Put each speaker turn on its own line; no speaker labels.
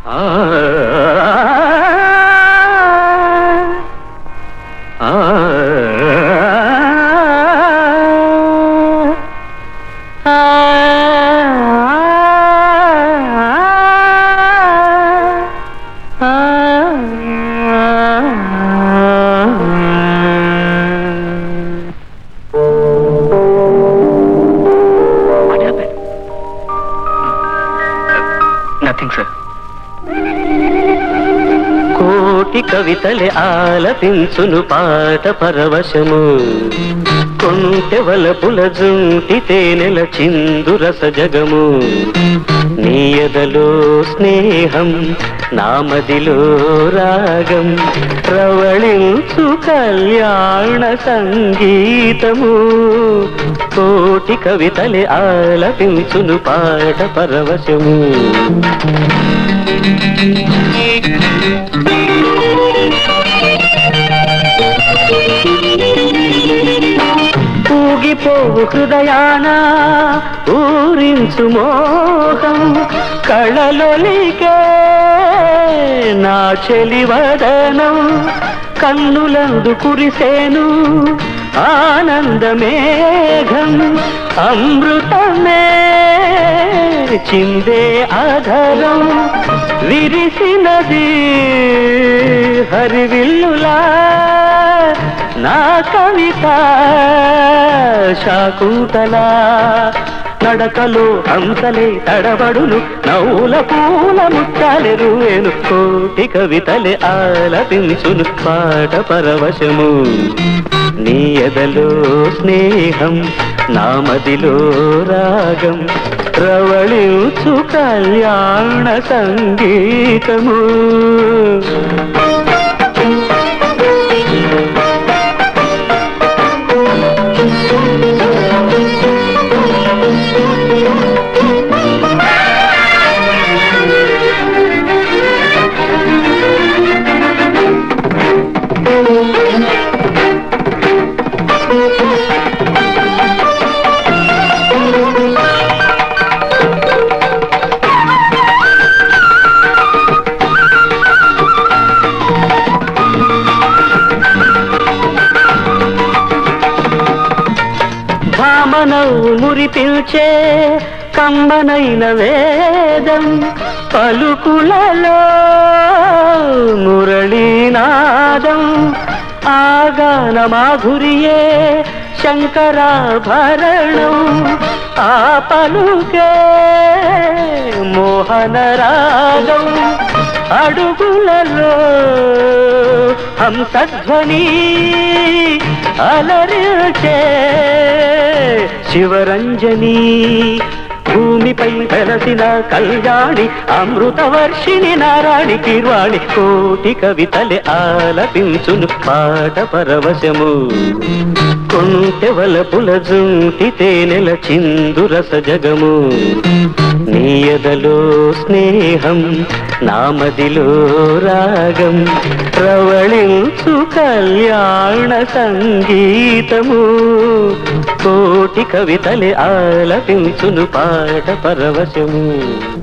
ఆ ఆ
nothing sir
కోటి కవితలే ఆలపించును పాట పరవశము కొంటె వలపుల జుంటి తేనెల చిందు రస జగము నీయదలో స్నేహం నామదిలో రాగం ప్రవళించు కళ్యాణ సంగీతము కోటి కవితలే ఆలపించును పాట పరవశము ఊగిపోవు హృదయాన ఊరించు మోహం కళ్ళలొలికే నా చెలివదనం కన్నులందు కురిసేను ఆనందమేఘం అమృతమే చిందే ఆధరం విరిసినది హరివిల్లులా నా కవిత శాకుంతలా నడకలో హంసలే తడబడును నవ్వుల పూల ముట్టాలెరువేను కోటి కవితలే ఆలపించును పాట పరవశము నీ ఎదలో స్నేహం నామదిలో రాగం ప్రవళించు కళ్యాణ సంగీతము భామనవు మురిపిల్చే కమ్మనైన వేదం పలుకులలో మురళీనాదం ఆగాన మాధురియే శంకరాభరణం ఆ పలుకే మోహన రాగం అడుగులలో హంసధ్వని అలరిచే శివరంజని భూమిపై వెలసిన కళ్యాణి అమృతవర్షిణి నారాణి కిర్వాణి కోటి కవితలే ఆలపించును పాట పరవశము కొంటె వలపుల జుంటి తేనెల చిందు రస జగము నీయదలో స్నేహం నామదిలో రాగం ప్రవళించు కళ్యాణ సంగీతము కోటి కవితలే ఆలపించును పాట పరవశము